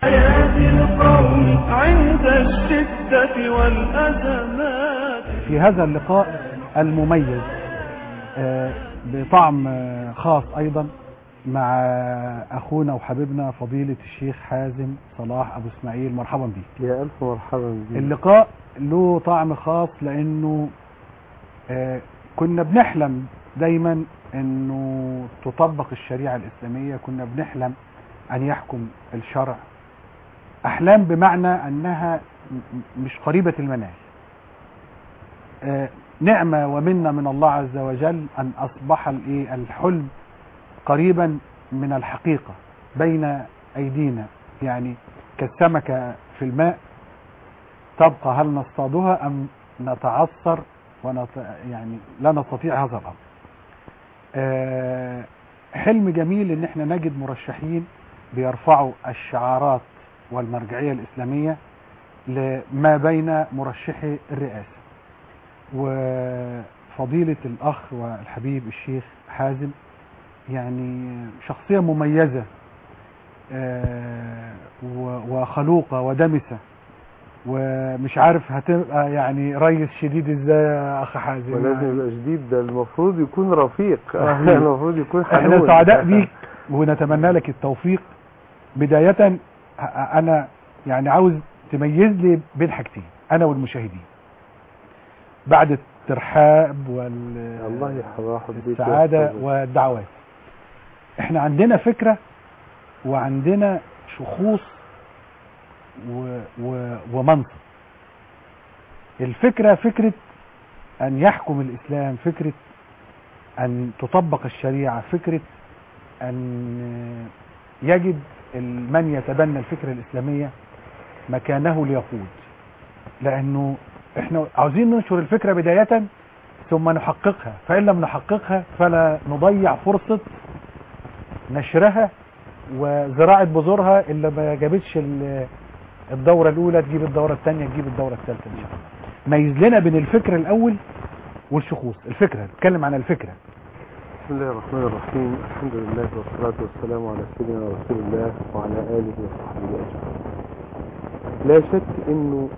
حياة القوم عند الشدة والأزمات في هذا اللقاء المميز آه، بطعم آه، خاص أيضا مع أخونا وحبيبنا فضيلة الشيخ حازم صلاح أبو إسماعيل مرحبا بك يا ألف مرحبا بك اللقاء له طعم خاص لأنه آه، كنا بنحلم دايما أنه تطبق الشريعة الإسلامية كنا بنحلم أن يحكم الشرع أحلام بمعنى أنها م- م- مش قريبة المنال آه، نعمة ومنة من الله عز وجل أن أصبح الإيه الحلم قريبا من الحقيقة بين أيدينا يعني كالسمكة في الماء تبقى هل نصطادها أم نتعثر ونت... يعني لا نستطيع هذا الأمر آه، حلم جميل ان احنا نجد مرشحين بيرفعوا الشعارات والمرجعية الإسلامية لما بين مرشحي الرئاسة وفضيلة الأخ والحبيب الشيخ حازم يعني شخصية مميزة آه، و- وخلوقة ودمسة ومش عارف هتبقى يعني ريس شديد ازاي يا اخ حازم ولازم يبقى جديد ده المفروض يكون رفيق رهيب. المفروض يكون حنون احنا سعداء بيك ونتمنى لك التوفيق بداية ه- انا يعني عاوز تميز لي بين حاجتين انا والمشاهدين بعد الترحاب وال الله يحرحب بيك يا السعادة أستاذ. والدعوات احنا عندنا فكرة وعندنا شخوص و... و... ومنطق الفكرة فكرة أن يحكم الإسلام فكرة أن تطبق الشريعة فكرة أن يجد من يتبنى الفكرة الإسلامية مكانه ليقود لأنه احنا عاوزين ننشر الفكرة بداية ثم نحققها فإن لم نحققها فلا نضيع فرصة نشرها وزراعة بذورها اللي ما جابتش ال- الدورة الأولى تجيب الدورة الثانية تجيب الدورة الثالثة إن شاء الله ميز لنا بين الفكر الأول والشخوص الفكرة نتكلم عن الفكرة بسم الله الرحمن الرحيم الحمد لله والصلاة والسلام على سيدنا رسول الله وعلى آله وصحبه أجمعين لا شك انه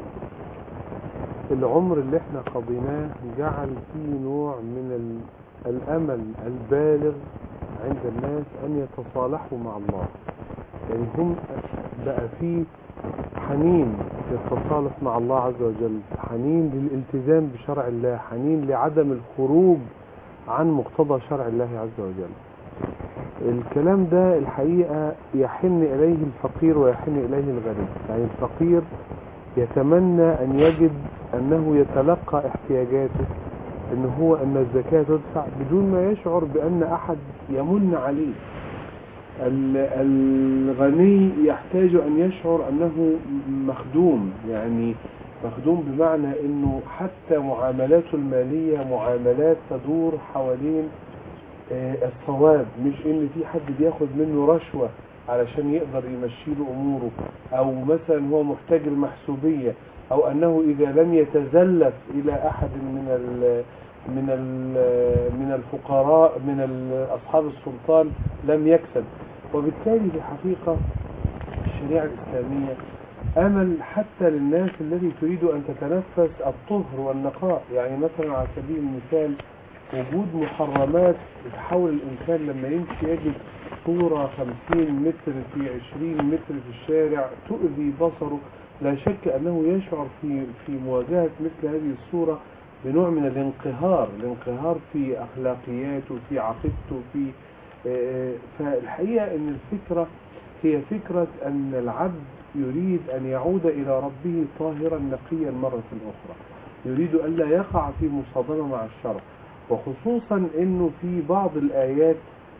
العمر اللي احنا قضيناه جعل فيه نوع من ال- الامل البالغ عند الناس ان يتصالحوا مع الله يعني هم بقى فيه حنين للتصالح مع الله عز وجل حنين للالتزام بشرع الله حنين لعدم الخروج عن مقتضى شرع الله عز وجل الكلام ده الحقيقة يحن إليه الفقير ويحن إليه الغني يعني الفقير يتمنى أن يجد أنه يتلقى احتياجاته أن هو أن الزكاة تدفع بدون ما يشعر بأن أحد يمن عليه ال- الغني يحتاج أن يشعر أنه مخدوم يعني مخدوم بمعنى أنه حتى معاملاته المالية معاملات تدور حوالين آه، الصواب مش ان في حد بياخد منه رشوة علشان يقدر يمشي له اموره او مثلا هو محتاج المحسوبية او انه اذا لم يتزلف الى احد من ال من ال من الفقراء من ال- اصحاب السلطان لم يكسب وبالتالي في حقيقة الشريعة الاسلامية امل حتى للناس التي تريد ان تتنفس الطهر والنقاء يعني مثلا على سبيل المثال وجود محرمات بتحاول الإنسان لما يمشي يجد صورة 50 متر في 20 متر في الشارع تؤذي بصره لا شك أنه يشعر في في مواجهة مثل هذه الصورة بنوع من الانقهار الانقهار في أخلاقياته في عقيدته في آه، فالحقيقة أن الفكرة هي فكرة أن العبد يريد أن يعود إلى ربه طاهرا نقيا مرة أخرى يريد ألا يقع في مصادمة مع الشرع وخصوصا انه في بعض الايات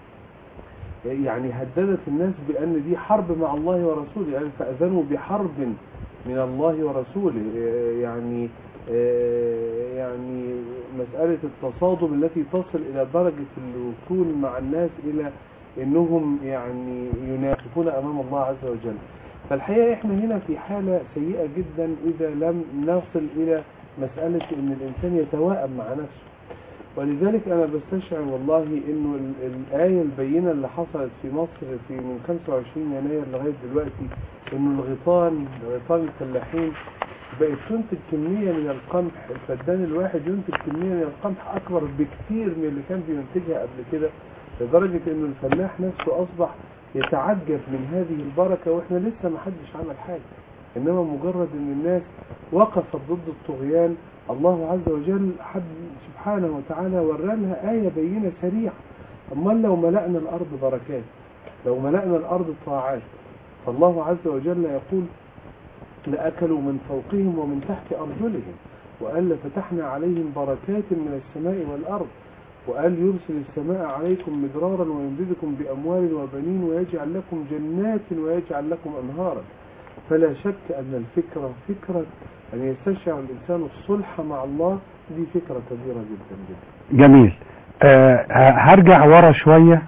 يعني هددت الناس بان دي حرب مع الله ورسوله يعني فاذنوا بحرب من الله ورسوله إيه يعني إيه يعني مسألة التصادم التي تصل إلى درجة الوصول مع الناس إلى أنهم يعني يناقفون أمام الله عز وجل فالحقيقة إحنا هنا في حالة سيئة جدا إذا لم نصل إلى مسألة أن الإنسان يتواءم مع نفسه ولذلك انا بستشعر والله انه ال- الايه البينه اللي حصلت في مصر في من 25 يناير لغايه دلوقتي انه الغيطان غيطان الفلاحين بقت تنتج كميه من القمح الفدان الواحد ينتج كميه من القمح اكبر بكثير من اللي كان بينتجها قبل كده لدرجه انه الفلاح نفسه اصبح يتعجب من هذه البركه واحنا لسه ما حدش عمل حاجه انما مجرد ان الناس وقفت ضد الطغيان الله عز وجل حد سبحانه وتعالى ورالها آية بينة سريعة أمال لو ملأنا الأرض بركات لو ملأنا الأرض طاعات فالله عز وجل يقول لأكلوا من فوقهم ومن تحت أرجلهم وقال لفتحنا عليهم بركات من السماء والأرض وقال يرسل السماء عليكم مدرارا ويمددكم بأموال وبنين ويجعل لكم جنات ويجعل لكم أنهارا فلا شك أن الفكرة فكرة أن يستشعر الإنسان الصلح مع الله دي فكرة كبيرة جدا جدا جميل آه هرجع ورا شوية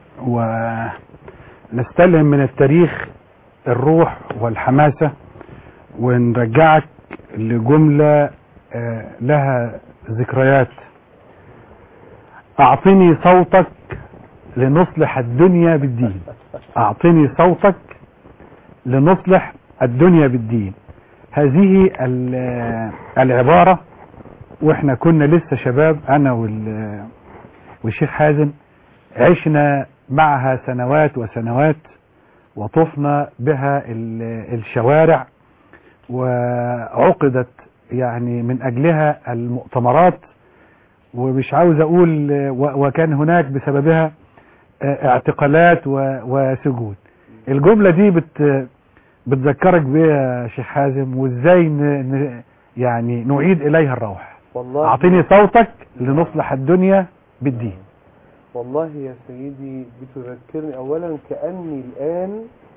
ونستلهم من التاريخ الروح والحماسة ونرجعك لجملة آه لها ذكريات أعطني صوتك لنصلح الدنيا بالدين أعطني صوتك لنصلح الدنيا بالدين هذه ال- العبارة واحنا كنا لسه شباب انا وال- والشيخ حازم عشنا معها سنوات وسنوات وطفنا بها ال- الشوارع وعقدت يعني من اجلها المؤتمرات ومش عاوز اقول و- وكان هناك بسببها اعتقالات و- وسجون الجملة دي بت بتذكرك بيها يا شيخ حازم وازاي ن... ن... يعني نعيد اليها الروح والله اعطيني صوتك لنصلح الدنيا بالدين والله يا سيدي بتذكرني أولا كأني الآن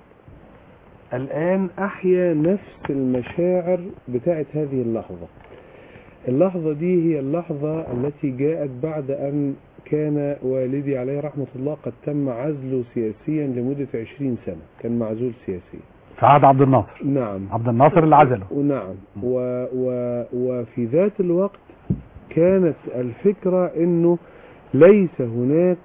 الآن أحيا نفس المشاعر بتاعت هذه اللحظة اللحظة دي هي اللحظة التي جاءت بعد أن كان والدي عليه رحمة الله قد تم عزله سياسيا لمدة عشرين سنة كان معزول سياسيا في عهد عبد الناصر نعم عبد الناصر اللي عزله ونعم و و وفي ذات الوقت كانت الفكرة انه ليس هناك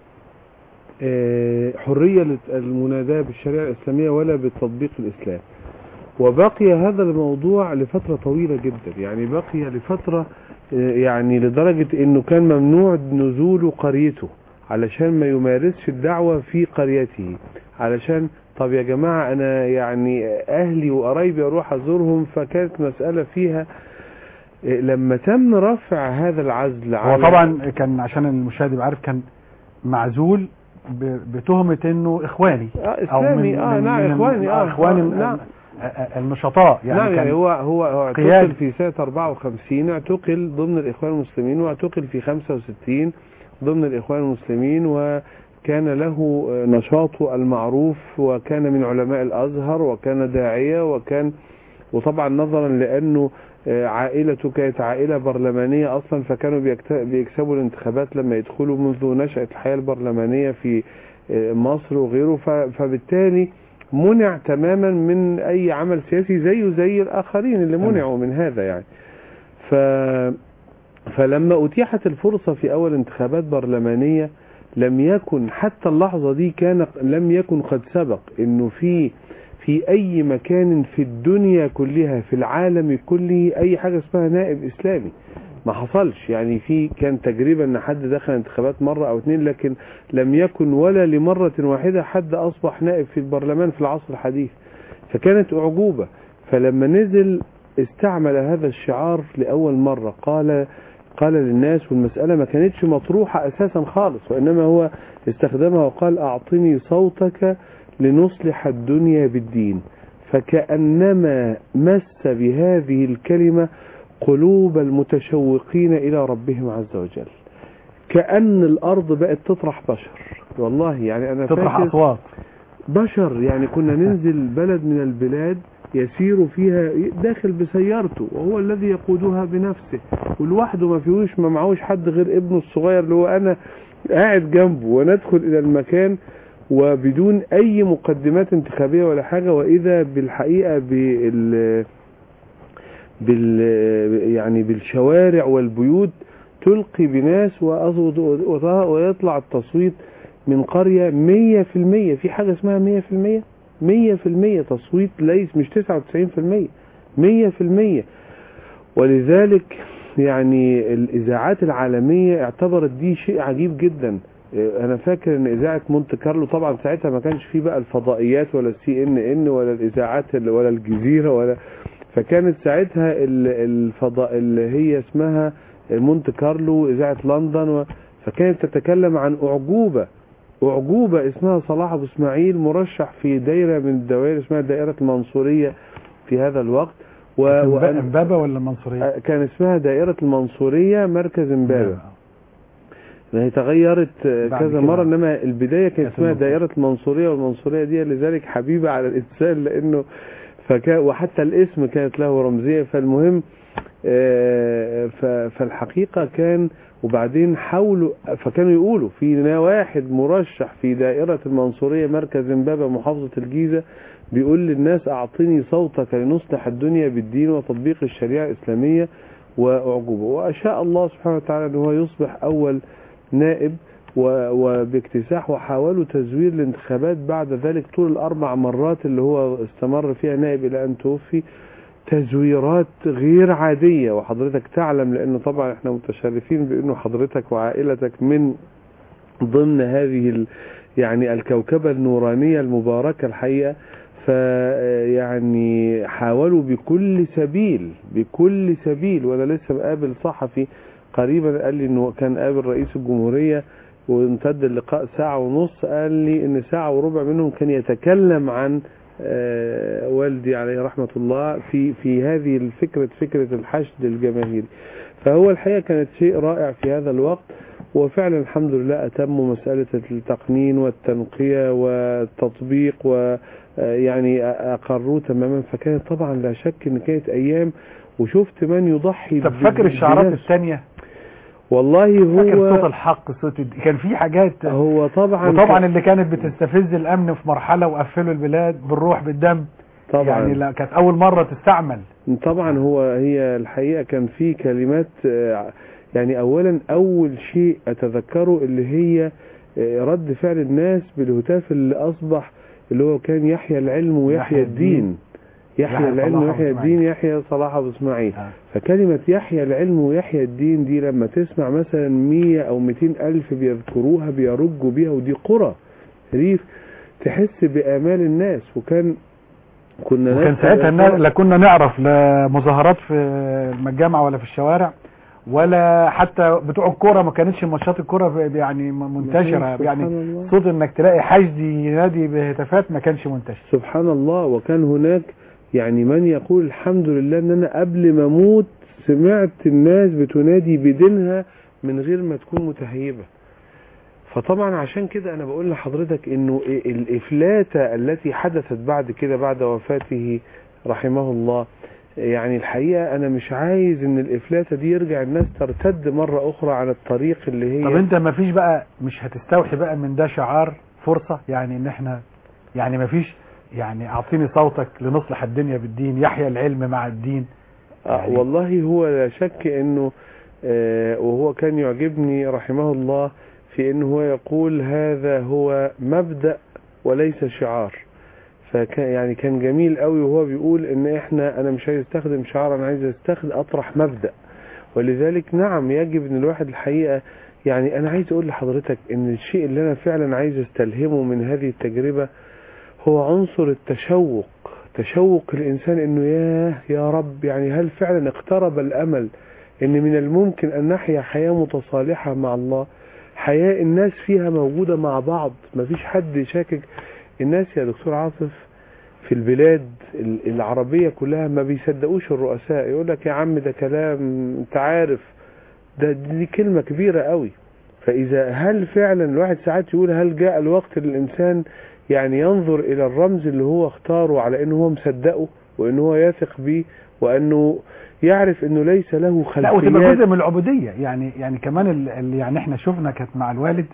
آه، حرية للمناداة بالشريعة الإسلامية ولا بتطبيق الإسلام وبقي هذا الموضوع لفترة طويلة جدا يعني بقي لفترة آه، يعني لدرجة انه كان ممنوع نزول قريته علشان ما يمارسش الدعوة في قريته علشان طب يا جماعة انا يعني اهلي وقرايبي اروح ازورهم فكانت مسألة فيها آه، لما تم رفع هذا العزل هو على- طبعا كان عشان المشاهد يبقى عارف كان معزول ب... بتهمة انه اخواني اه او من اسلامي اه من- نعم من- اخواني اه اخواني آه، من- نعم آه، آه، النشطاء يعني نعم كان يعني هو هو هو اعتقل قيادي. في سنة 54 اعتقل ضمن الإخوان المسلمين واعتقل في 65 ضمن الإخوان المسلمين وكان له آه، نشاطه المعروف وكان من علماء الأزهر وكان داعية وكان وطبعا نظرا لأنه آه، عائلته كانت عائلة برلمانية أصلا فكانوا بيكت- بيكسبوا الانتخابات لما يدخلوا منذ نشأة الحياة البرلمانية في آه، مصر وغيره ف- فبالتالي منع تماما من اي عمل سياسي زيه زي الاخرين اللي تمام. منعوا من هذا يعني ف فلما اتيحت الفرصه في اول انتخابات برلمانيه لم يكن حتى اللحظه دي كان لم يكن قد سبق انه في في اي مكان في الدنيا كلها في العالم كله اي حاجه اسمها نائب اسلامي ما حصلش يعني في كان تجربة ان حد دخل انتخابات مرة او اتنين لكن لم يكن ولا لمرة واحدة حد اصبح نائب في البرلمان في العصر الحديث فكانت اعجوبة فلما نزل استعمل هذا الشعار لأول مرة قال قال للناس والمسألة ما كانتش مطروحة أساسا خالص وإنما هو استخدمها وقال أعطني صوتك لنصلح الدنيا بالدين فكأنما مس بهذه الكلمة قلوب المتشوقين إلى ربهم عز وجل كأن الأرض بقت تطرح بشر والله يعني أنا تطرح فاكر اصوات بشر يعني كنا ننزل بلد من البلاد يسير فيها داخل بسيارته وهو الذي يقودها بنفسه ولوحده ما فيهوش ما معهوش حد غير ابنه الصغير اللي هو انا قاعد جنبه وندخل الى المكان وبدون اي مقدمات انتخابيه ولا حاجه واذا بالحقيقه بال بال يعني بالشوارع والبيوت تلقي بناس وأص- وط- ويطلع التصويت من قرية مية في المية في حاجة اسمها مية في المية مية في المية تصويت ليس مش تسعة وتسعين في المية مية في المية ولذلك يعني الإذاعات العالمية اعتبرت دي شيء عجيب جدا اه، أنا فاكر إن إذاعة مونت كارلو طبعا ساعتها ما كانش فيه بقى الفضائيات ولا السي إن إن ولا الإذاعات ال- ولا الجزيرة ولا فكانت ساعتها ال- الفضاء اللي هي اسمها مونت كارلو إذاعة لندن و... فكانت تتكلم عن أعجوبة أعجوبة اسمها صلاح أبو إسماعيل مرشح في دايرة من الدوائر اسمها دائرة المنصورية في هذا الوقت و... وأن... امبابة ولا المنصورية كان اسمها دائرة المنصورية مركز امبابة ما هي تغيرت آه، بعد كذا كده. مرة انما البداية كانت كانت اسمها المنصورية. دائرة المنصورية والمنصورية دي لذلك حبيبة على الانسان لانه فكان وحتى الاسم كانت له رمزية فالمهم آه، ف- فالحقيقة كان وبعدين حاولوا فكانوا يقولوا في واحد مرشح في دائرة المنصورية مركز امبابة محافظة الجيزة بيقول للناس اعطني صوتك لنصلح الدنيا بالدين وتطبيق الشريعة الاسلامية واعجوبه واشاء الله سبحانه وتعالى ان هو يصبح اول نائب و- وباكتساح وحاولوا تزوير الانتخابات بعد ذلك طول الاربع مرات اللي هو استمر فيها نائب الى ان توفي تزويرات غير عادية وحضرتك تعلم لانه طبعا احنا متشرفين بانه حضرتك وعائلتك من ضمن هذه ال يعني الكوكبة النورانية المباركة الحقيقة فيعني حاولوا بكل سبيل بكل سبيل وانا لسه مقابل صحفي قريبا قال لي انه كان قابل رئيس الجمهورية وامتد اللقاء ساعة ونص قال لي ان ساعة وربع منهم كان يتكلم عن آه، والدي عليه رحمة الله في في هذه الفكرة فكرة الحشد الجماهيري فهو الحقيقة كانت شيء رائع في هذا الوقت وفعلا الحمد لله أتموا مسألة التقنين والتنقية والتطبيق ويعني أقروه تماما فكانت طبعا لا شك ان كانت أيام وشفت من يضحي طب ب- فاكر الشعارات بنفسه. الثانية والله فاكر صوت هو الحق صوت الد- كان في حاجات هو طبعا وطبعا اللي كانت بتستفز الامن في مرحلة وقفلوا البلاد بالروح بالدم طبعا يعني لا كانت اول مرة تستعمل طبعا هو هي الحقيقة كان في كلمات آه، يعني اولا اول شيء اتذكره اللي هي آه، رد فعل الناس بالهتاف اللي اصبح اللي هو كان يحيى العلم ويحيى يحيى الدين. الدين يحيى يحيى العلم صلاح أبو ويحيى إسماعيل. الدين يحيى صلاح ابو اسماعيل آه. فكلمة يحيى العلم ويحيى الدين دي لما تسمع مثلا مية او ميتين الف بيذكروها بيرجوا بيها ودي قرى ريف تحس بآمال الناس وكان كنا وكان ناس- ساعتها النا- لا كنا نعرف لا مظاهرات في الجامعة ولا في الشوارع ولا حتى بتوع الكوره ما كانتش ماتشات الكوره ب- يعني م- منتشره سبحان يعني الله. صوت انك تلاقي حشد ينادي بهتافات ما كانش منتشر سبحان الله وكان هناك يعني من يقول الحمد لله ان انا قبل ما اموت سمعت الناس بتنادي بدينها من غير ما تكون متهيبة فطبعا عشان كده انا بقول لحضرتك انه الافلاتة التي حدثت بعد كده بعد وفاته رحمه الله يعني الحقيقة انا مش عايز ان الافلاتة دي يرجع الناس ترتد مرة اخرى على الطريق اللي هي طب انت ما فيش بقى مش هتستوحي بقى من ده شعار فرصة يعني ان احنا يعني ما فيش يعني اعطيني صوتك لنصلح الدنيا بالدين يحيى العلم مع الدين آه يعني- والله هو لا شك انه آه وهو كان يعجبني رحمه الله في انه هو يقول هذا هو مبدأ وليس شعار فكان يعني كان جميل قوي وهو بيقول ان احنا انا مش عايز استخدم شعار انا عايز استخدم اطرح مبدأ ولذلك نعم يجب ان الواحد الحقيقة يعني انا عايز اقول لحضرتك ان الشيء اللي انا فعلا عايز استلهمه من هذه التجربة هو عنصر التشوق تشوق الإنسان إنه ياه يا رب يعني هل فعلا اقترب الأمل إن من الممكن أن نحيا حياة متصالحة مع الله حياة الناس فيها موجودة مع بعض مفيش حد يشاكك الناس يا دكتور عاطف في البلاد ال- العربية كلها ما بيصدقوش الرؤساء يقول لك يا عم ده كلام انت عارف ده دي كلمة كبيرة قوي فإذا هل فعلا الواحد ساعات يقول هل جاء الوقت للإنسان يعني ينظر إلى الرمز اللي هو اختاره على إنه هو مصدقه وإنه هو يثق بيه وإنه يعرف إنه ليس له لا وتبقى خلفيات جزء من العبودية يعني يعني كمان ال- اللي يعني احنا شفنا كانت مع الوالد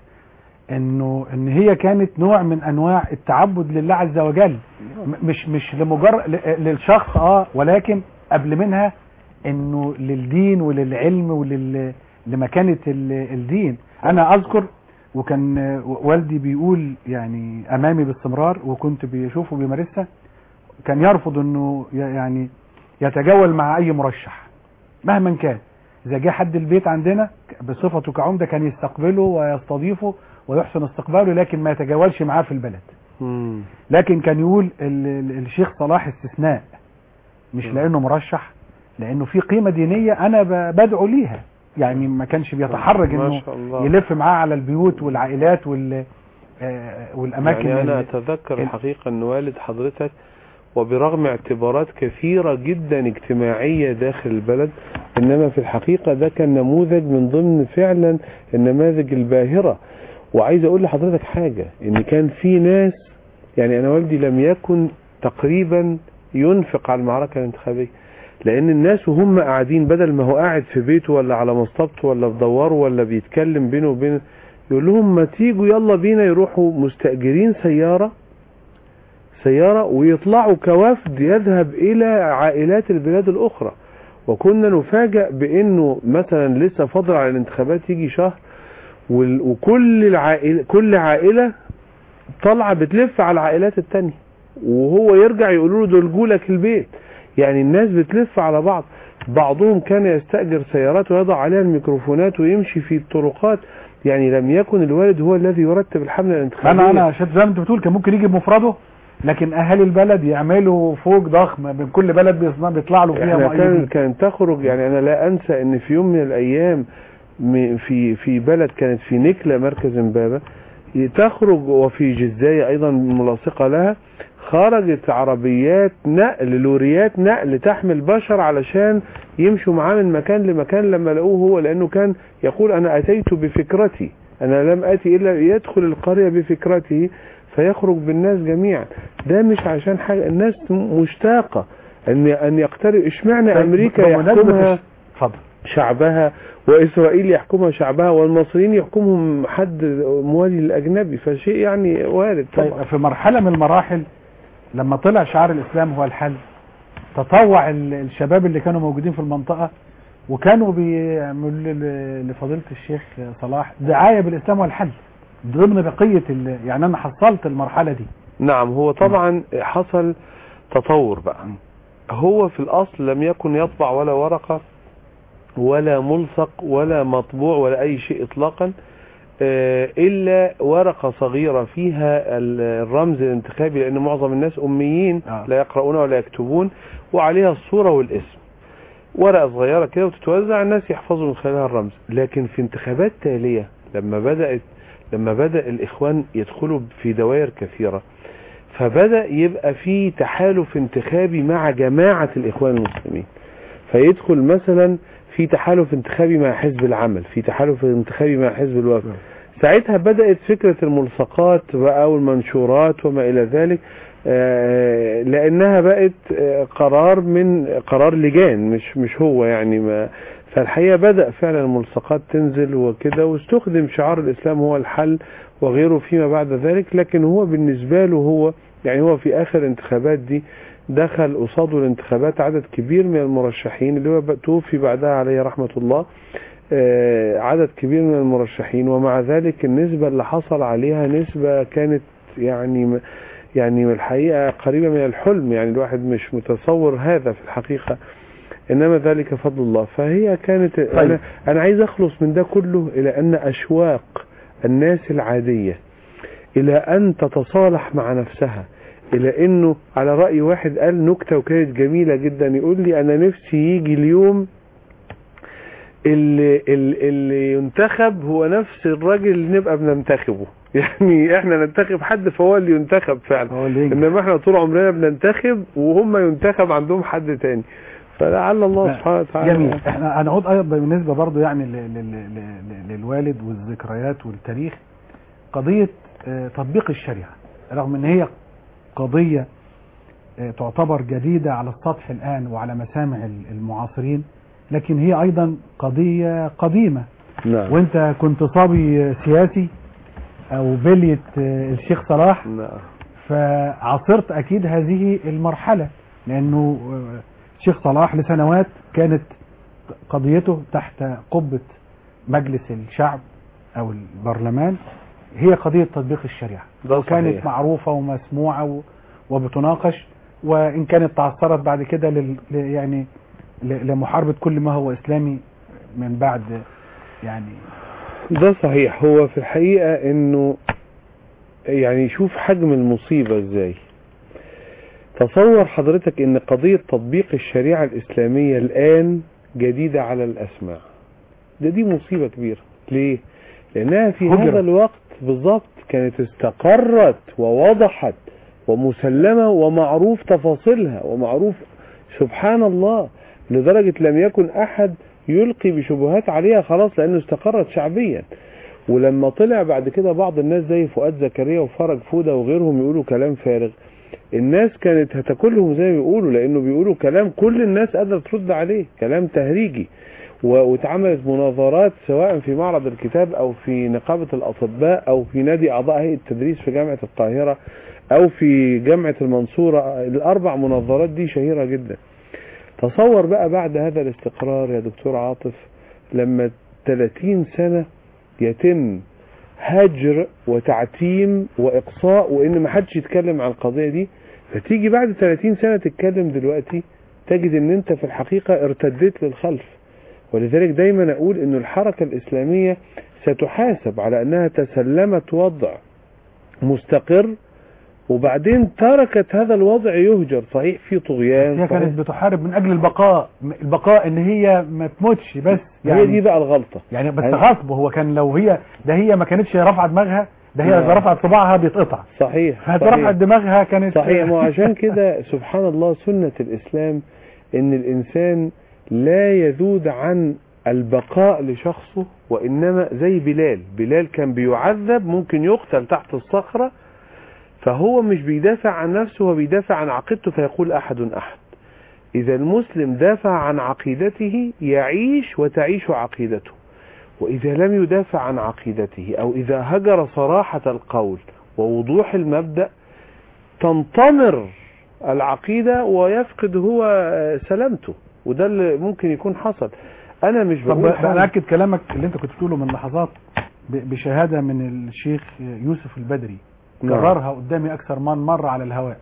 انه ان هي كانت نوع من انواع التعبد لله عز وجل م- مش مش لمجرد ل- للشخص اه ولكن قبل منها انه للدين وللعلم ولل لمكانة ال- الدين انا اذكر وكان آه، والدي بيقول يعني امامي باستمرار وكنت بيشوفه بيمارسها كان يرفض انه ي- يعني يتجول مع اي مرشح مهما كان اذا جه حد البيت عندنا بصفته كعمده كان يستقبله ويستضيفه ويحسن استقباله لكن ما يتجولش معاه في البلد مم. لكن كان يقول ال- ال- الشيخ صلاح استثناء مش م. لانه مرشح لانه في قيمه دينيه انا ب- بدعو ليها يعني ما كانش بيتحرج ما انه شاء الله يلف معاه على البيوت والعائلات وال آه، والاماكن يعني أنا اللي- أتذكر ال- الحقيقة أن والد حضرتك وبرغم اعتبارات كثيرة جدا اجتماعية داخل البلد إنما في الحقيقة ده كان نموذج من ضمن فعلا النماذج الباهرة وعايز أقول لحضرتك حاجة إن كان في ناس يعني أنا والدي لم يكن تقريبا ينفق على المعركة الانتخابية لأن الناس وهم قاعدين بدل ما هو قاعد في بيته ولا على مصطبته ولا في دواره ولا بيتكلم بينه وبين يقول لهم ما تيجوا يلا بينا يروحوا مستأجرين سيارة سيارة ويطلعوا كوفد يذهب إلى عائلات البلاد الأخرى وكنا نفاجأ بأنه مثلا لسه فاضل على الانتخابات يجي شهر وال- وكل العائلة كل عائلة طالعة بتلف على العائلات التانية وهو يرجع يقولوا له دول جولك البيت يعني الناس بتلف على بعض بعضهم كان يستأجر سيارات ويضع عليها الميكروفونات ويمشي في الطرقات يعني لم يكن الوالد هو الذي يرتب الحملة الانتخابية انا انا شفت زي ما انت بتقول كان ممكن يجي بمفرده لكن اهالي البلد يعملوا فوق ضخم من كل بلد بيصنع- بيطلع له فيها احنا كان مؤيدين كان تخرج يعني انا لا انسى ان في يوم من الايام م- في في بلد كانت في نكلة مركز امبابة تخرج وفي جزاية ايضا ملاصقة لها خرجت عربيات نقل لوريات نقل تحمل بشر علشان يمشوا معاه من مكان لمكان لما لقوه هو لانه كان يقول انا اتيت بفكرتي انا لم اتي الا يدخل القرية بفكرته فيخرج بالناس جميعا ده مش عشان حاجة الناس مشتاقة ان ان يقترب اشمعنى امريكا بمناسبة يحكمها الش- اتفضل شعبها واسرائيل يحكمها شعبها والمصريين يحكمهم حد موالي للاجنبي فشيء يعني وارد طيب طبعا في مرحلة من المراحل لما طلع شعار الإسلام هو الحل تطوع ال- الشباب اللي كانوا موجودين في المنطقة وكانوا بيعملوا ل- لفضيلة الشيخ صلاح دعاية بالإسلام هو الحل ضمن بقية ال- يعني أنا حصلت المرحلة دي نعم هو طبعا حصل تطور بقى هو في الاصل لم يكن يطبع ولا ورقة ولا ملصق ولا مطبوع ولا اي شيء اطلاقا آه، الا ورقة صغيرة فيها ال- الرمز الانتخابي لان معظم الناس اميين آه. لا يقرؤون ولا يكتبون وعليها الصورة والاسم ورقة صغيرة كده وتتوزع الناس يحفظوا من خلالها الرمز لكن في انتخابات تالية لما بدأت لما بدأ الإخوان يدخلوا في دوائر كثيرة فبدأ يبقى في تحالف انتخابي مع جماعة الإخوان المسلمين فيدخل مثلا في تحالف انتخابي مع حزب العمل في تحالف انتخابي مع حزب الوفد ساعتها بدأت فكرة الملصقات بقى والمنشورات وما إلى ذلك آه، لأنها بقت آه، قرار من قرار لجان مش مش هو يعني ما فالحقيقة بدأ فعلا الملصقات تنزل وكده واستخدم شعار الإسلام هو الحل وغيره فيما بعد ذلك لكن هو بالنسبة له هو يعني هو في آخر انتخابات دي دخل قصاده الانتخابات عدد كبير من المرشحين اللي هو توفي بعدها عليه رحمة الله آه، عدد كبير من المرشحين ومع ذلك النسبة اللي حصل عليها نسبة كانت يعني يعني الحقيقة قريبة من الحلم يعني الواحد مش متصور هذا في الحقيقة إنما ذلك فضل الله فهي كانت طيب. أنا, أنا عايز أخلص من ده كله إلى أن أشواق الناس العادية إلى أن تتصالح مع نفسها إلى أنه على رأي واحد قال نكتة وكانت جميلة جدا يقول لي أنا نفسي يجي اليوم اللي, اللي, اللي ينتخب هو نفس الراجل اللي نبقى بننتخبه يعني احنا ننتخب حد فهو اللي ينتخب فعلا هو اللي ينجح. انما احنا طول عمرنا بننتخب وهم ينتخب عندهم حد تاني فلعل الله لا، سبحانه وتعالى جميل احنا هنعود ايضا بالنسبه برضو يعني ل- ل- ل- ل- للوالد والذكريات والتاريخ قضيه آه، تطبيق الشريعه رغم ان هي قضيه آه، تعتبر جديده على السطح الان وعلى مسامع ال- المعاصرين لكن هي ايضا قضيه قديمه نعم وانت كنت صبي سياسي او بليه آه، الشيخ صلاح نعم فعاصرت اكيد هذه المرحله لانه آه، الشيخ صلاح لسنوات كانت قضيته تحت قبه مجلس الشعب او البرلمان هي قضيه تطبيق الشريعه ده وكانت صحيح. معروفه ومسموعه و- وبتناقش وان كانت تعثرت بعد كده لل ل- يعني ل- لمحاربه كل ما هو اسلامي من بعد يعني ده صحيح هو في الحقيقة انه يعني شوف حجم المصيبة ازاي تصور حضرتك ان قضية تطبيق الشريعة الاسلامية الان جديدة على الاسماع ده دي مصيبة كبيرة ليه لانها في هجرة. هذا الوقت بالضبط كانت استقرت ووضحت ومسلمة ومعروف تفاصيلها ومعروف سبحان الله لدرجة لم يكن احد يلقي بشبهات عليها خلاص لانه استقرت شعبيا ولما طلع بعد كده بعض الناس زي فؤاد زكريا وفرج فودة وغيرهم يقولوا كلام فارغ الناس كانت هتاكلهم زي ما بيقولوا لانه بيقولوا كلام كل الناس قادره ترد عليه كلام تهريجي و- واتعملت مناظرات سواء في معرض الكتاب او في نقابه الاطباء او في نادي اعضاء هيئه التدريس في جامعه القاهره او في جامعه المنصوره الاربع مناظرات دي شهيره جدا تصور بقى بعد هذا الاستقرار يا دكتور عاطف لما 30 سنه يتم هجر وتعتيم واقصاء وان ما حدش يتكلم عن القضيه دي فتيجي بعد 30 سنه تتكلم دلوقتي تجد ان انت في الحقيقه ارتديت للخلف ولذلك دايما اقول ان الحركه الاسلاميه ستحاسب على انها تسلمت وضع مستقر وبعدين تركت هذا الوضع يهجر صحيح في طغيان هي صحيح كانت بتحارب من اجل البقاء م- البقاء ان هي ما تموتش بس هي دي بقى الغلطه يعني بس هي- غصب هو كان لو هي ده هي ما كانتش رافعه دماغها ده هي نعم. اذا رفعت صباعها بيتقطع صحيح فهترفع صحيح. دماغها كانت صحيح ما هو عشان كده سبحان الله سنة الإسلام إن الإنسان لا يذود عن البقاء لشخصه وإنما زي بلال بلال كان بيعذب ممكن يقتل تحت الصخرة فهو مش بيدافع عن نفسه هو بيدافع عن عقيدته فيقول أحد أحد إذا المسلم دافع عن عقيدته يعيش وتعيش عقيدته وإذا لم يدافع عن عقيدته أو إذا هجر صراحة القول ووضوح المبدأ تنطمر العقيدة ويفقد هو سلامته وده اللي ممكن يكون حصل أنا مش طب بقول حاجة. بأكد كلامك اللي انت كنت بتقوله من لحظات ب- بشهادة من الشيخ يوسف البدري نعم. كررها قدامي أكثر من مرة على الهواء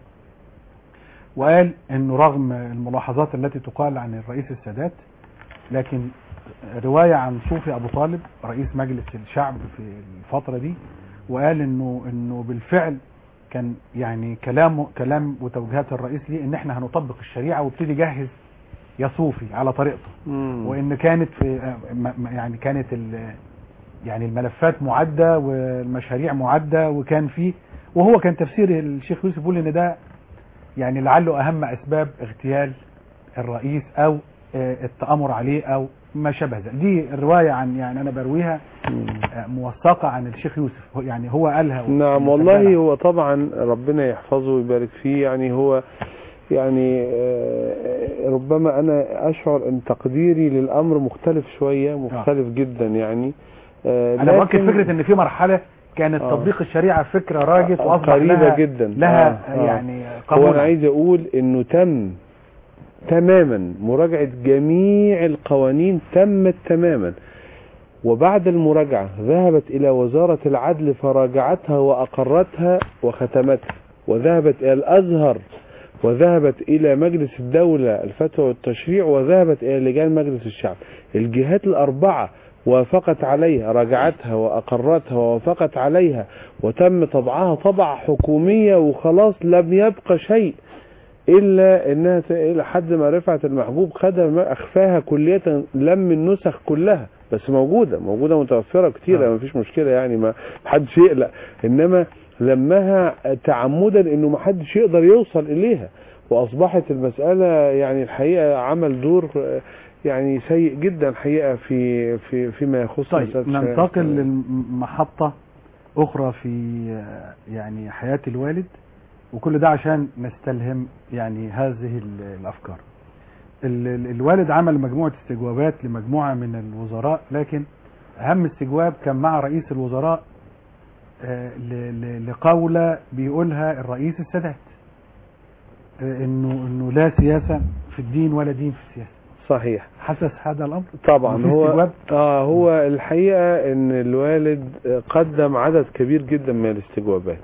وقال انه رغم الملاحظات التي تقال عن الرئيس السادات لكن رواية عن صوفي أبو طالب رئيس مجلس الشعب في الفترة دي وقال انه انه بالفعل كان يعني كلامه كلام وتوجيهات الرئيس ليه ان احنا هنطبق الشريعة وابتدي جهز يا صوفي على طريقته مم. وان كانت في م- م- يعني كانت ال- يعني الملفات معده والمشاريع معده وكان في وهو كان تفسير الشيخ يوسف بيقول ان ده يعني لعله اهم اسباب اغتيال الرئيس او آه، التامر عليه او ما شابه ذلك دي الروايه عن يعني انا برويها مم. آه، موثقه عن الشيخ يوسف هو- يعني هو قالها نعم والله هو طبعا ربنا يحفظه ويبارك فيه يعني هو يعني آه، ربما انا اشعر ان تقديري للامر مختلف شويه مختلف جدا يعني آه، انا باكد لكن فكره ان في مرحله كانت آه. تطبيق الشريعه فكره راجت واصبح قريبة لها جدا. لها آه، آه. يعني هو قبول انا عايز اقول انه تم تماما مراجعة جميع القوانين تمت تماما وبعد المراجعة ذهبت الى وزارة العدل فراجعتها واقرتها وختمتها وذهبت الى الازهر وذهبت الى مجلس الدولة الفتوى والتشريع وذهبت الى لجان مجلس الشعب الجهات الاربعة وافقت عليها راجعتها واقرتها ووافقت عليها وتم طبعها طبعة حكومية وخلاص لم يبقى شيء الا انها ت- الى حد ما رفعت المحبوب خدها ما اخفاها كلية لم النسخ كلها بس موجودة موجودة متوفرة كتيرة آه. ما فيش مشكلة يعني ما حدش يقلق انما لمها تعمدا انه ما حدش يقدر يوصل اليها واصبحت المسألة يعني الحقيقة عمل دور آه، يعني سيء جدا الحقيقة في في فيما يخص طيب مسألة الشريعة ننتقل الإسلامية. لمحطة أخرى في آه، يعني حياة الوالد وكل ده عشان نستلهم يعني هذه ال- الأفكار ال- ال- الوالد عمل مجموعة استجوابات لمجموعة من الوزراء لكن أهم استجواب كان مع رئيس الوزراء آه، ل- ل- لقولة بيقولها الرئيس السادات آه، انه انه لا سياسة في الدين ولا دين في السياسة صحيح حسس هذا الامر طبعا وفي هو استجواب؟ اه هو الحقيقه ان الوالد قدم عدد كبير جدا من الاستجوابات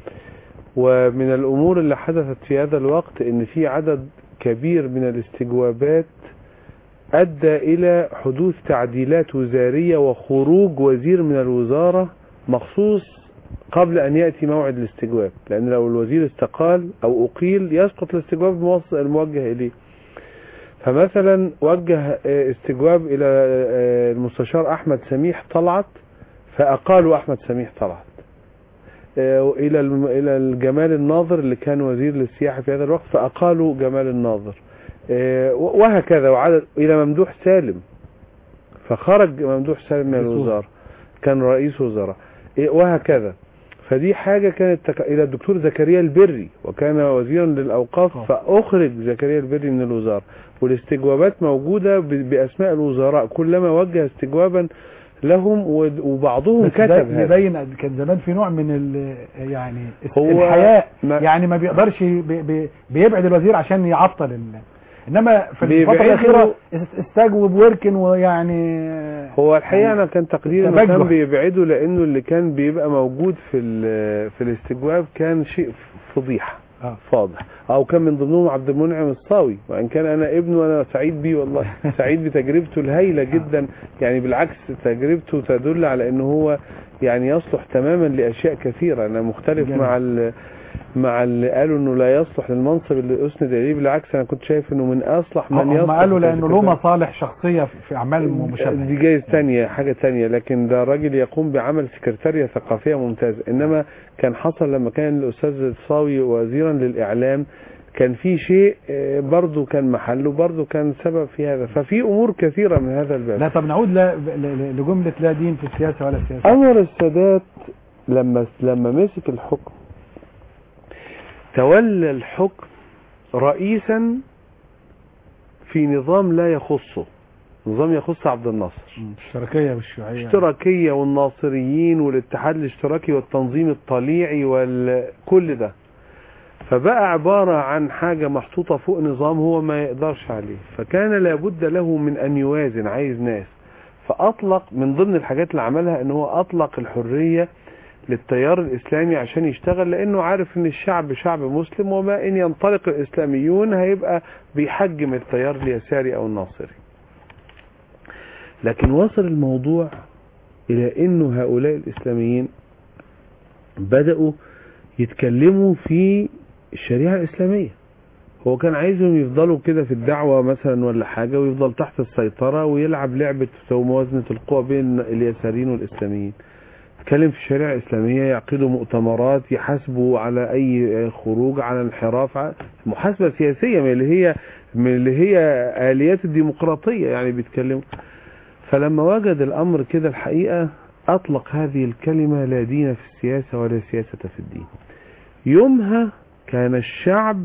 ومن الامور اللي حدثت في هذا الوقت ان في عدد كبير من الاستجوابات ادى الى حدوث تعديلات وزاريه وخروج وزير من الوزاره مخصوص قبل ان ياتي موعد الاستجواب لان لو الوزير استقال او اقيل يسقط الاستجواب الموص- الموجه اليه فمثلا وجه آه، استجواب الى آه، المستشار احمد سميح طلعت فاقالوا احمد سميح طلعت آه، الى الم- الى الجمال الناظر اللي كان وزير للسياحه في هذا الوقت فاقالوا جمال الناظر آه، وهكذا وعدد الى ممدوح سالم فخرج ممدوح سالم من رئيس وزراء. الوزاره كان رئيس وزراء إيه، وهكذا فدي حاجة كانت تك... إلى الدكتور زكريا البري وكان وزيرا للأوقاف آه. فأخرج زكريا البري من الوزارة والاستجوابات موجودة ب... بأسماء الوزراء كلما وجه استجوابا لهم و... وبعضهم بس كتب ده هذا يبين كان زمان في نوع من ال يعني هو الحياء ما- يعني ما بيقدرش بي بي بيبعد الوزير عشان يعطل ال... انما في الفتره بيبعده- الاخيره است- استجوب ويركن ويعني هو الحقيقة يعني أنا كان تقديري إنه تبجح. كان بيبعده لأنه اللي كان بيبقى موجود في ال... في الاستجواب كان شيء فضيحة اه فاضح او كان من ضمنهم عبد المنعم الصاوي وان كان انا ابنه وانا سعيد بيه والله سعيد بتجربته الهائله جدا يعني بالعكس تجربته تدل على انه هو يعني يصلح تماما لاشياء كثيره انا مختلف جميل. مع ال مع اللي قالوا انه لا يصلح للمنصب اللي اسند اليه بالعكس انا كنت شايف انه من اصلح من هم يصلح قالوا لانه له لكذا. مصالح شخصيه في- في اعمال مشابهه دي جايز تانية حاجة تانية لكن ده راجل يقوم بعمل سكرتارية ثقافية ممتازة انما كان حصل لما كان الاستاذ الصاوي وزيرا للاعلام كان في شيء آه، برضه كان محله برضه كان سبب في هذا ففي امور كثيرة من هذا الباب لا طب نعود ل- ل- لجمله لا دين في السياسه ولا سياسه أنور السادات لما لما مسك الحكم تولى الحكم رئيسا في نظام لا يخصه نظام يخص عبد الناصر مم. الاشتراكيه والشيوعيه الاشتراكية والناصريين والاتحاد الاشتراكي والتنظيم الطليعي وكل ده فبقى عبارة عن حاجة محطوطة فوق نظام هو ما يقدرش عليه فكان لابد له من أن يوازن عايز ناس فأطلق من ضمن الحاجات اللي عملها أنه هو أطلق الحرية للتيار الإسلامي عشان يشتغل لأنه عارف أن الشعب شعب مسلم وما إن ينطلق الإسلاميون هيبقى بيحجم التيار اليساري أو الناصري لكن وصل الموضوع إلى أنه هؤلاء الإسلاميين بدأوا يتكلموا في الشريعة الإسلامية هو كان عايزهم يفضلوا كده في الدعوة مثلا ولا حاجة ويفضل تحت السيطرة ويلعب لعبة موازنة القوى بين اليساريين والإسلاميين يتكلم في الشريعة الإسلامية يعقدوا مؤتمرات يحاسبوا على أي خروج على انحراف ع- محاسبة سياسية من اللي هي من اللي هي آليات الديمقراطية يعني بيتكلموا فلما وجد الأمر كده الحقيقة أطلق هذه الكلمة لا دين في السياسة ولا سياسة في الدين يومها كان الشعب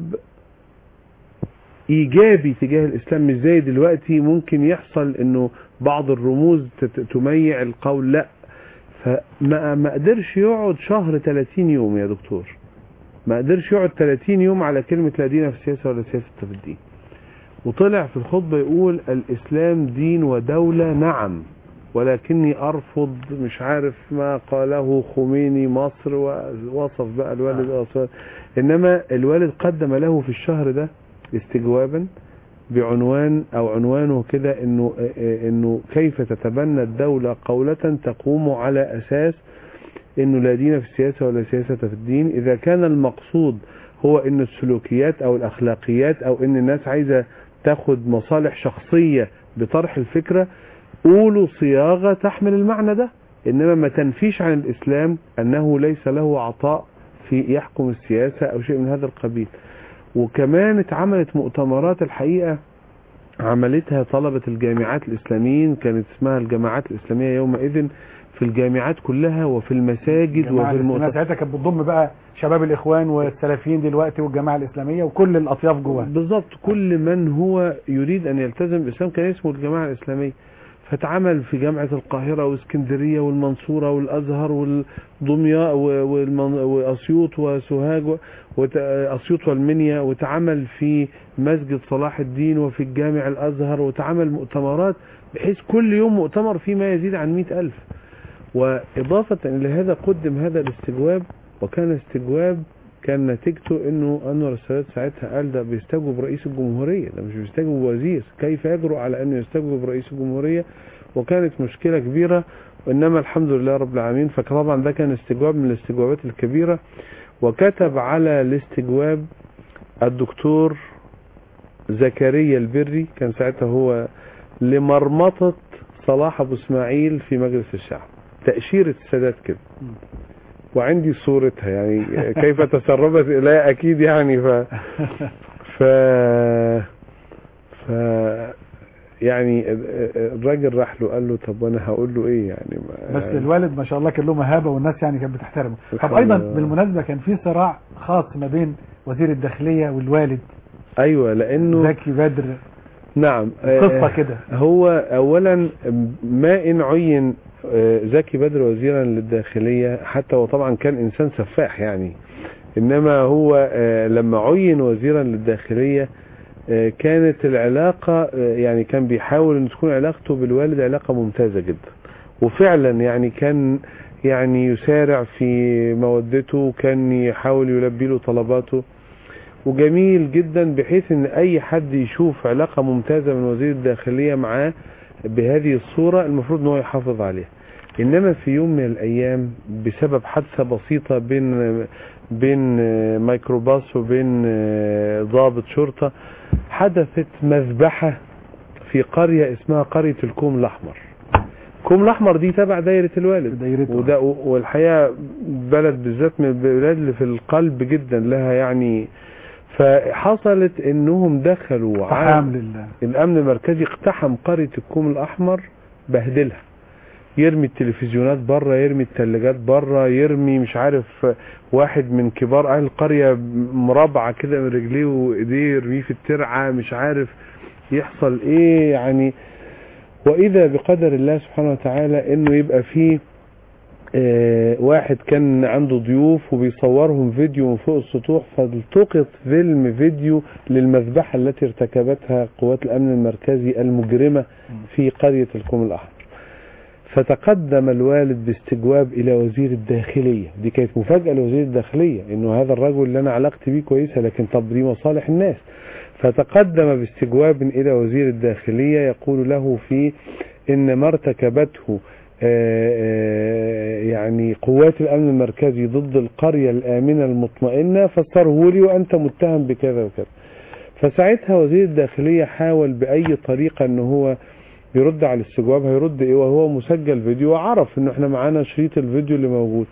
إيجابي تجاه الإسلام مش زي دلوقتي ممكن يحصل إنه بعض الرموز تت- تميع القول لا فما ما قدرش يقعد شهر 30 يوم يا دكتور ما قدرش يقعد 30 يوم على كلمة لا دين في السياسة ولا سياسة في الدين وطلع في الخطبة يقول الإسلام دين ودولة نعم ولكني أرفض مش عارف ما قاله خميني مصر ووصف بقى الوالد أصلا إنما الوالد قدم له في الشهر ده استجوابا بعنوان أو عنوانه كده إنه إنه كيف تتبنى الدولة قولة تقوم على أساس إنه لا دين في السياسة ولا سياسة في الدين إذا كان المقصود هو إن السلوكيات أو الأخلاقيات أو إن الناس عايزة تاخد مصالح شخصية بطرح الفكرة قولوا صياغة تحمل المعنى ده إنما ما تنفيش عن الإسلام أنه ليس له عطاء في يحكم السياسة أو شيء من هذا القبيل وكمان اتعملت مؤتمرات الحقيقة عملتها طلبة الجامعات الإسلاميين كانت اسمها الجامعات الإسلامية يومئذ في الجامعات كلها وفي المساجد الجماعة وفي الإسلامية المؤتمرات ساعتها كانت بتضم بقى شباب الاخوان والسلفيين دلوقتي والجماعه الاسلاميه وكل الاطياف جواها بالظبط كل من هو يريد أن يلتزم بالإسلام كان اسمه الجماعة الإسلامية فاتعمل في جامعة القاهرة واسكندرية والمنصورة والأزهر والدمياء و- والمن- وأسيوط وسوهاج و- وت- أسيوط والمنيا واتعمل في مسجد صلاح الدين وفي الجامع الأزهر واتعمل مؤتمرات بحيث كل يوم مؤتمر فيه ما يزيد عن مئة ألف وإضافة إلى هذا قدم هذا الاستجواب وكان استجواب كان نتيجته انه انور السادات ساعتها قال ده بيستجوب رئيس الجمهوريه ده مش بيستجوب وزير كيف يجرؤ على انه يستجوب رئيس الجمهوريه وكانت مشكله كبيره وانما الحمد لله رب العالمين فطبعا ده كان استجواب من الاستجوابات الكبيره وكتب على الاستجواب الدكتور زكريا البري كان ساعتها هو لمرمطه صلاح ابو اسماعيل في مجلس الشعب تاشيره السادات كده وعندي صورتها يعني كيف تسربت الي اكيد يعني ف ف ف يعني الراجل راح له قال له طب وانا هقول له ايه يعني ما بس الوالد ما شاء الله كان له مهابه والناس يعني كانت بتحترمه طب الحمد ايضا لله. بالمناسبه كان في صراع خاص ما بين وزير الداخليه والوالد ايوه لانه زكي بدر نعم قصه آه، كده هو اولا ما ان عين آه، زكي بدر وزيرا للداخليه حتى هو طبعا كان انسان سفاح يعني انما هو آه، لما عين وزيرا للداخليه آه، كانت العلاقه آه، يعني كان بيحاول ان تكون علاقته بالوالد علاقه ممتازه جدا وفعلا يعني كان يعني يسارع في مودته وكان يحاول يلبي له طلباته وجميل جدا بحيث ان اي حد يشوف علاقة ممتازة من وزير الداخلية معاه بهذه الصورة المفروض ان هو يحافظ عليها انما في يوم من الايام بسبب حادثة بسيطة بين بين ميكروباص وبين ضابط شرطة حدثت مذبحة في قرية اسمها قرية الكوم الاحمر الكوم الاحمر دي تبع دايرة الوالد دايرته. وده والحقيقة بلد بالذات من البلاد اللي في القلب جدا لها يعني فحصلت انهم دخلوا على فحام لله الامن المركزي اقتحم قرية الكوم الاحمر بهدلها يرمي التلفزيونات بره يرمي الثلاجات بره يرمي مش عارف واحد من كبار اهل القرية مربعة كده من رجليه وايديه يرميه في الترعة مش عارف يحصل ايه يعني واذا بقدر الله سبحانه وتعالى انه يبقى فيه آه، واحد كان عنده ضيوف وبيصورهم فيديو من فوق السطوح فالتقط فيلم فيديو للمذبحة التي ارتكبتها قوات الأمن المركزي المجرمة في قرية الكوم الأحمر فتقدم الوالد باستجواب إلى وزير الداخلية دي كانت مفاجأة لوزير الداخلية إنه هذا الرجل اللي أنا علاقتي بيه كويسة لكن طب دي مصالح الناس فتقدم باستجواب إلى وزير الداخلية يقول له في إن ما ارتكبته آه، آه، يعني قوات الأمن المركزي ضد القرية الآمنة المطمئنة فسره لي وأنت متهم بكذا وكذا فساعتها وزير الداخلية حاول بأي طريقة أنه هو يرد على الاستجواب هيرد ايه وهو مسجل فيديو وعرف انه احنا معانا شريط الفيديو اللي موجود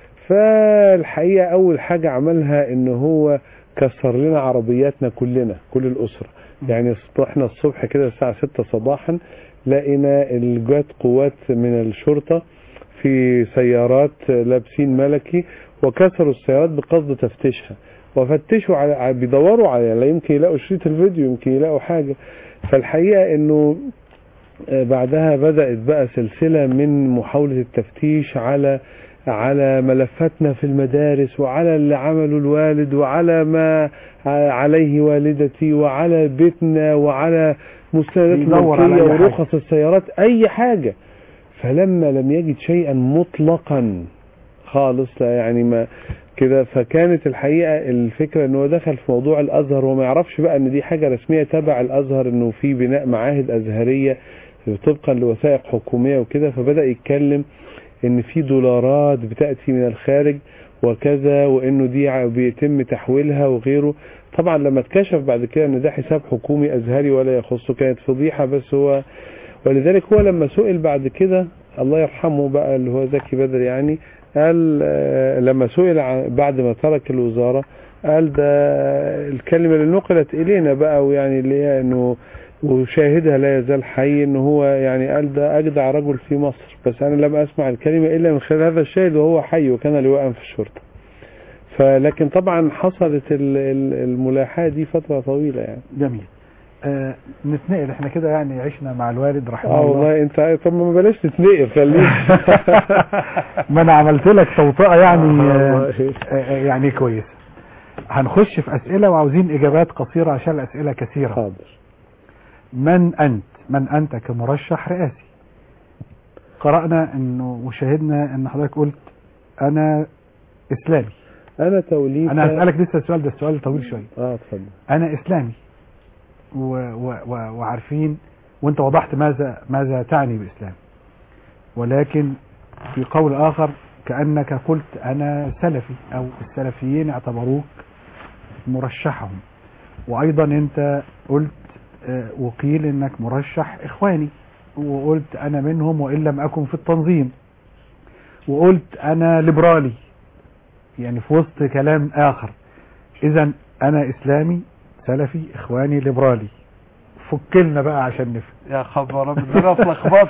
فالحقيقة اول حاجة عملها ان هو كسر لنا عربياتنا كلنا كل الاسرة يعني احنا الصبح كده الساعة 6 صباحا لقينا الجات قوات من الشرطة في سيارات لابسين ملكي وكسروا السيارات بقصد تفتيشها وفتشوا على بيدوروا على لا يمكن يلاقوا شريط الفيديو يمكن يلاقوا حاجة فالحقيقة انه آه، بعدها بدأت بقى سلسلة من محاولة التفتيش على على ملفاتنا في المدارس وعلى اللي عمله الوالد وعلى ما ع- عليه والدتي وعلى بيتنا وعلى مستندات بيدور على ملكية أي حاجة. ورخص السيارات أي حاجة فلما لم يجد شيئا مطلقا خالص لا يعني ما كده فكانت الحقيقة الفكرة انه دخل في موضوع الازهر وما يعرفش بقى ان دي حاجة رسمية تبع الازهر انه في بناء معاهد ازهرية طبقا لوثائق حكومية وكده فبدأ يتكلم ان في دولارات بتأتي من الخارج وكذا وانه دي ع- بيتم تحويلها وغيره طبعا لما اتكشف بعد كده ان ده حساب حكومي ازهري ولا يخصه كانت فضيحة بس هو ولذلك هو لما سئل بعد كده الله يرحمه بقى اللي هو زكي بدر يعني قال آه، لما سئل عن- بعد ما ترك الوزارة قال ده الكلمة اللي نقلت إلينا بقى ويعني اللي هي إنه وشاهدها لا يزال حي إن هو يعني قال ده أجدع رجل في مصر بس أنا لم أسمع الكلمة إلا من خلال هذا الشاهد وهو حي وكان لواء في الشرطة فلكن طبعا حصلت ال- ال- الملاحاة دي فترة طويلة يعني جميل آه نتنقل احنا كده يعني عشنا مع الوالد رحمه اه الله والله انت طب ما بلاش تتنقل خليك ما انا عملت لك توطئه يعني آه، آه والله. آه يعني كويس هنخش في اسئله وعاوزين اجابات قصيره عشان الاسئله كثيره حاضر من انت من انت كمرشح رئاسي قرانا انه وشاهدنا ان حضرتك قلت انا اسلامي انا توليفه انا هسالك لسه السؤال ده السؤال طويل شويه اه اتفضل انا اسلامي و و و وعارفين وانت وضحت ماذا ماذا تعني باسلام ولكن في قول اخر كانك قلت انا سلفي او السلفيين اعتبروك مرشحهم وايضا انت قلت آه، وقيل انك مرشح اخواني وقلت انا منهم وان لم اكن في التنظيم وقلت انا ليبرالي يعني في وسط كلام اخر اذا انا اسلامي سلفي اخواني ليبرالي فكلنا بقى عشان نفهم يا خبر ابيض انا اتلخبطت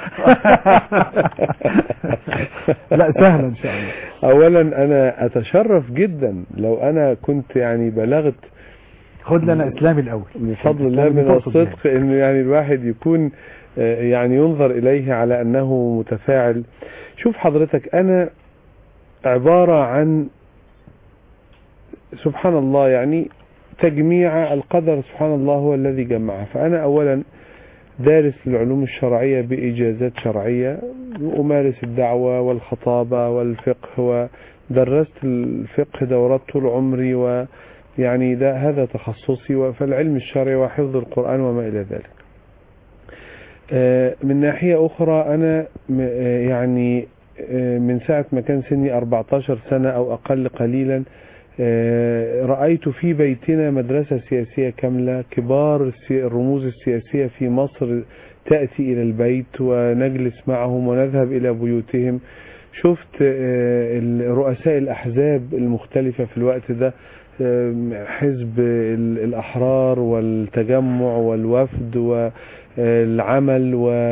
لا سهلا ان شاء الله اولا انا اتشرف جدا لو انا كنت يعني بلغت خد لنا اسلامي الاول بفضل الله الإسلام من تقصد يعني. الصدق انه يعني الواحد يكون آه، يعني ينظر اليه على انه متفاعل شوف حضرتك انا عبارة عن سبحان الله يعني تجميع القدر سبحان الله هو الذي جمعها فانا اولا دارس العلوم الشرعية بإجازات شرعية وأمارس الدعوة والخطابة والفقه ودرست الفقه دورات طول عمري ويعني ده هذا تخصصي فالعلم الشرعي وحفظ القرآن وما إلى ذلك آه، من ناحية أخرى أنا م- آه، يعني آه، من ساعة ما كان سني 14 سنة أو أقل قليلا آه، رأيت في بيتنا مدرسة سياسية كاملة كبار السي- الرموز السياسية في مصر تأتي إلى البيت ونجلس معهم ونذهب إلى بيوتهم شفت آه، ال- رؤساء الأحزاب المختلفة في الوقت ده آه، حزب ال- الأحرار والتجمع والوفد والعمل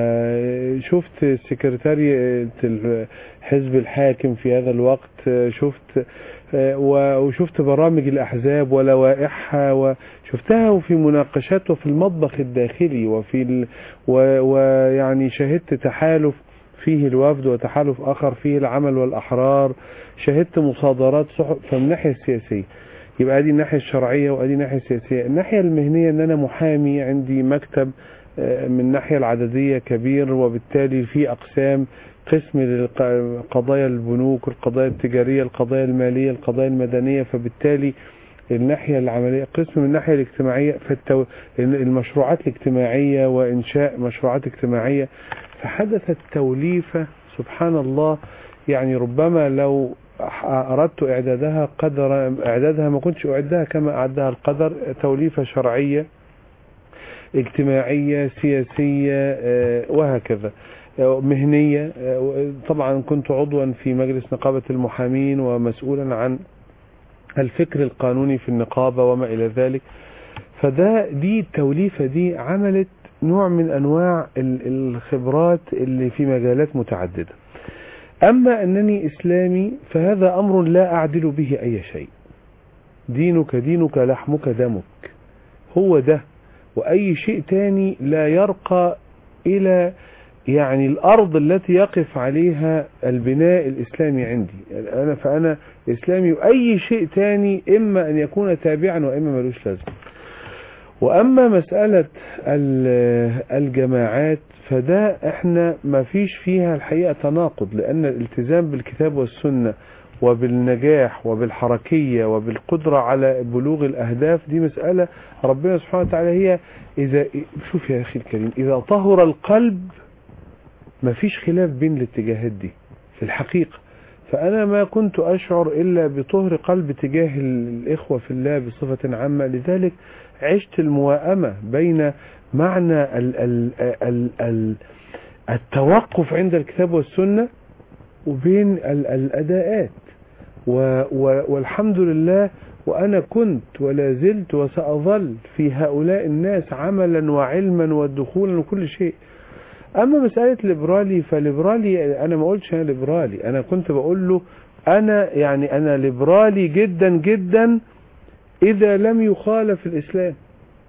وشفت سكرتارية الحزب الحاكم في هذا الوقت آه، شفت آه، و- وشفت برامج الأحزاب ولوائحها وشفتها وفي مناقشات وفي المطبخ الداخلي وفي ال... و- ويعني شهدت تحالف فيه الوفد وتحالف آخر فيه العمل والأحرار شهدت مصادرات صحف فمن الناحية السياسية يبقى دي الناحية الشرعية وادي الناحية السياسية الناحية المهنية ان انا محامي عندي مكتب آه، من الناحية العددية كبير وبالتالي في اقسام قسم لقضايا البنوك القضايا التجارية القضايا المالية القضايا المدنية فبالتالي الناحية العملية قسم من الناحية الاجتماعية فالتو... المشروعات الاجتماعية وإنشاء مشروعات اجتماعية فحدثت توليفة سبحان الله يعني ربما لو أردت إعدادها قدر إعدادها ما كنتش أعدها كما أعدها القدر توليفة شرعية اجتماعية سياسية آه، وهكذا آه، مهنية آه، طبعا كنت عضوا في مجلس نقابة المحامين ومسؤولا عن الفكر القانوني في النقابة وما إلى ذلك فده دي التوليفة دي عملت نوع من أنواع ال- الخبرات اللي في مجالات متعددة أما أنني إسلامي فهذا أمر لا أعدل به أي شيء دينك دينك لحمك دمك هو ده وأي شيء تاني لا يرقى إلى يعني الأرض التي يقف عليها البناء الإسلامي عندي أنا فأنا إسلامي وأي شيء تاني إما أن يكون تابعا وإما ملوش لازمة وأما مسألة ال- الجماعات فده احنا ما فيش فيها الحقيقة تناقض لأن الالتزام بالكتاب والسنة وبالنجاح وبالحركية وبالقدرة على بلوغ الأهداف دي مسألة ربنا سبحانه وتعالى هي إذا شوف يا أخي الكريم إذا طهر القلب ما فيش خلاف بين الاتجاهات دي في الحقيقة فأنا ما كنت أشعر إلا بطهر قلب تجاه الإخوة في الله بصفة عامة لذلك عشت المواءمة بين معنى ال ال ال ال التوقف عند الكتاب والسنة وبين ال الأداءات و و والحمد لله وأنا كنت ولا زلت وسأظل في هؤلاء الناس عملا وعلما ودخولا وكل شيء أما مسألة ليبرالي فليبرالي أنا ما قلتش أنا ليبرالي أنا كنت بقول له أنا يعني أنا ليبرالي جدا جدا إذا لم يخالف الإسلام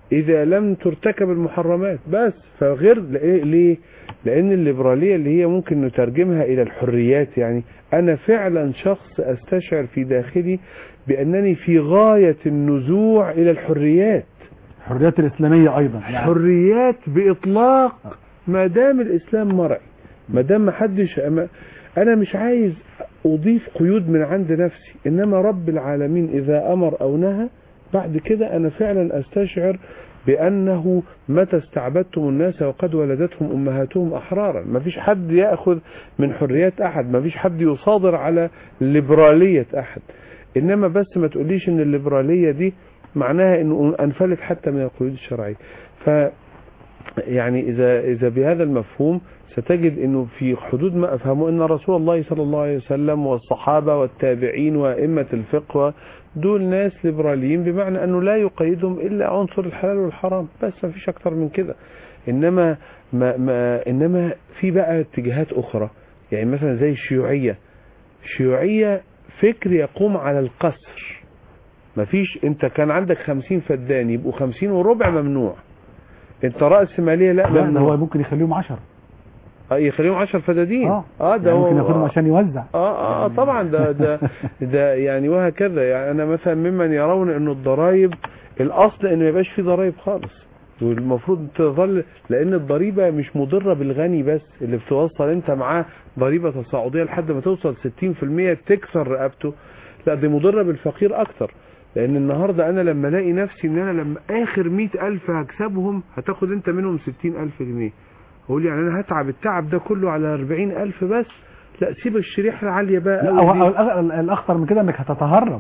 اذا لم ترتكب المحرمات بس فغير لإيه- ليه لان الليبراليه اللي هي ممكن نترجمها الى الحريات يعني انا فعلا شخص استشعر في داخلي بانني في غايه النزوع الى الحريات الحريات الاسلاميه ايضا يعني حريات باطلاق ما دام الاسلام مرعي ما دام ما حدش أما- انا مش عايز اضيف قيود من عند نفسي انما رب العالمين اذا امر او نهى بعد كده انا فعلا استشعر بانه متى استعبدتم الناس وقد ولدتهم امهاتهم احرارا ما فيش حد ياخذ من حريات احد ما فيش حد يصادر على ليبراليه احد انما بس ما تقوليش ان الليبراليه دي معناها انه انفلت حتى من القيود الشرعيه ف يعني اذا اذا بهذا المفهوم ستجد انه في حدود ما افهمه ان رسول الله صلى الله عليه وسلم والصحابه والتابعين وائمه الفقه دول ناس ليبراليين بمعنى انه لا يقيدهم الا عنصر الحلال والحرام بس ما فيش اكتر من كده انما ما ما انما في بقى اتجاهات اخرى يعني مثلا زي الشيوعيه الشيوعيه فكر يقوم على القصر ما فيش انت كان عندك خمسين فدان يبقوا خمسين وربع ممنوع انت رأس مالية لا لا ده هو ممنوع ممكن يخليهم 10 اه يخليهم 10 فدادين اه اه ده يعني ممكن هو- ياخدهم عشان يوزع اه اه آه، طبعا ده ده ده يعني وهكذا يعني انا مثلا ممن يرون انه الضرائب الاصل ان ما يبقاش فيه ضرائب خالص والمفروض تظل لان الضريبه مش مضره بالغني بس اللي بتوصل انت معاه ضريبه تصاعديه لحد ما توصل 60% تكسر رقبته لا دي مضره بالفقير اكتر لان النهارده انا لما الاقي نفسي ان انا لما اخر مئة الف هكسبهم هتاخد انت منهم ستين الف جنيه اقول يعني انا هتعب التعب ده كله على أربعين الف بس لا سيب الشريحه العاليه بقى لا أوي هو دي. هو الأغ- الاخطر من كده انك هتتهرب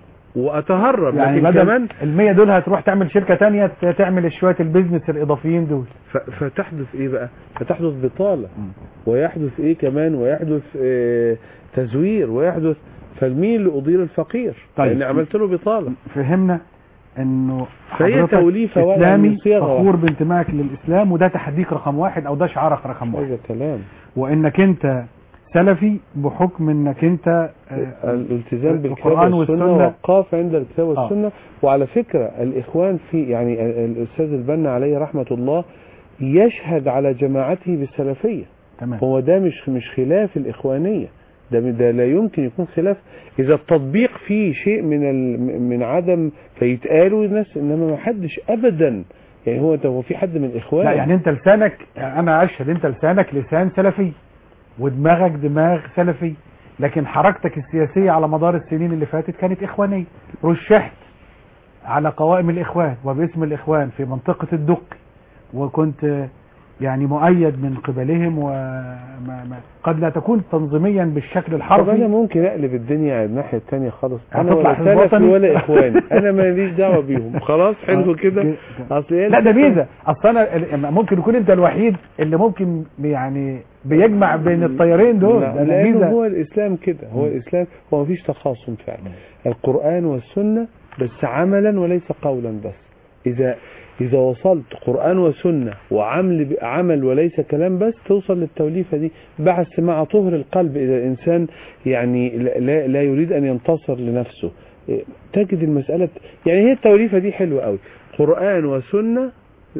واتهرب يعني لكن بدل كمان ال 100 دول هتروح تعمل شركه تانية ت- تعمل شويه البيزنس الاضافيين دول ف- فتحدث ايه بقى فتحدث بطالة ويحدث ايه كمان ويحدث آه تزوير ويحدث فالمين اللي اضير الفقير طيب. لان عملت له بطالة فهمنا انه فهي حضرتك توليفة واقعة اسلامي من صيغة فخور بانتمائك للاسلام وده تحديك رقم واحد او ده شعارك رقم واحد هذا كلام وانك انت سلفي بحكم انك انت آه، الالتزام بالكتاب القرآن والسنة والسنة. وقاف عند الكتاب آه. والسنة وعلى فكرة الإخوان في يعني ال- الأستاذ البنا عليه رحمة الله يشهد على جماعته بالسلفية تمام هو ده مش مش خلاف الإخوانية ده ده لا يمكن يكون خلاف إذا التطبيق فيه شيء من ال من عدم فيتقالوا الناس إنما ما حدش أبدا يعني هو ده هو في حد من الإخوان لا يعني انت لسانك انا اشهد انت لسانك لسان سلفي ودماغك دماغ سلفي لكن حركتك السياسية على مدار السنين اللي فاتت كانت اخوانية رشحت على قوائم الاخوان وباسم الاخوان في منطقة الدقي وكنت يعني مؤيد من قبلهم وما ما قد لا تكون تنظيميا بالشكل طب أنا الحرفي ممكن أقلب الدنيا على الناحية التانية خالص أنا هتطلع ولا حزب سلفي وطني؟ ولا إخواني أنا ماليش دعوة بيهم خلاص حلو كده أصل هي لا ده الفكرة- ميزه اصل انا ال- ممكن يكون انت الوحيد اللي ممكن يعني بيجمع بين الطيارين دول لا، ده لانه ميزه هو الاسلام كده هو الاسلام هو مفيش تخاصم فعلا القران والسنه بس عملا وليس قولا بس اذا اذا وصلت قران وسنه وعمل ب- عمل وليس كلام بس توصل للتوليفه دي بحث مع طهر القلب اذا الانسان يعني لا, لا- لا يريد ان ينتصر لنفسه إيه، تجد المساله يعني هي التوليفه دي حلوه قوي قران وسنه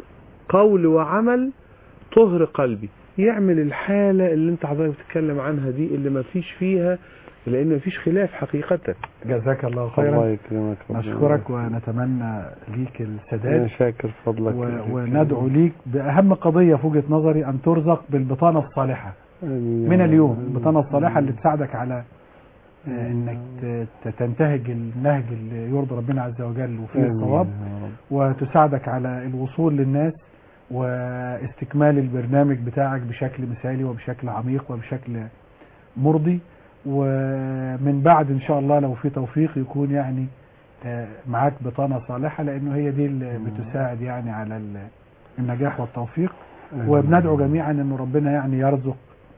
قول وعمل طهر قلبي يعمل الحالة اللي انت حضرتك بتتكلم عنها دي اللي ما فيش فيها لان ما فيش خلاف حقيقة جزاك الله الله خيرا يكرمك نشكرك ونتمنى ليك انا السداد شاكر فضلك و... وندعو ليك بأهم قضية في وجهة نظري أن ترزق بالبطانة الصالحة آمين يا من رب. اليوم البطانة الصالحة اللي تساعدك على آه، انك ت- ت- تنتهج النهج اللي يرضي ربنا عز وجل وفيه آمين الصواب يا رب. وتساعدك على الوصول للناس واستكمال البرنامج بتاعك بشكل مثالي وبشكل عميق وبشكل مرضي ومن بعد ان شاء الله لو في توفيق يكون يعني آه، معاك بطانة صالحة لانه هي دي اللي بتساعد يعني على ال- النجاح والتوفيق وبندعو جميعا ان ربنا يعني يرزق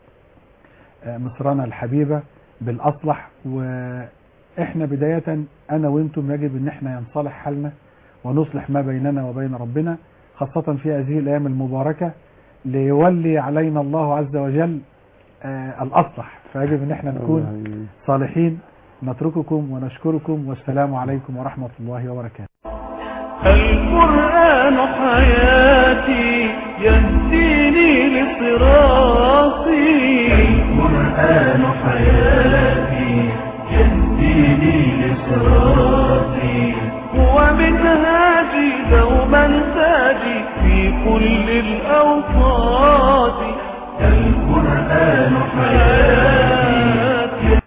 آه، مصرنا الحبيبة بالاصلح واحنا بداية انا وانتم يجب ان احنا ينصلح حالنا ونصلح ما بيننا وبين ربنا خاصة في هذه الايام المباركة ليولي علينا الله عز وجل آه، الاصلح فيجب ان احنا نكون آمين. صالحين نترككم ونشكركم والسلام عليكم ورحمة الله وبركاته القرآن حياتي يهديني لصراطي القرآن حياتي يهديني لصراطي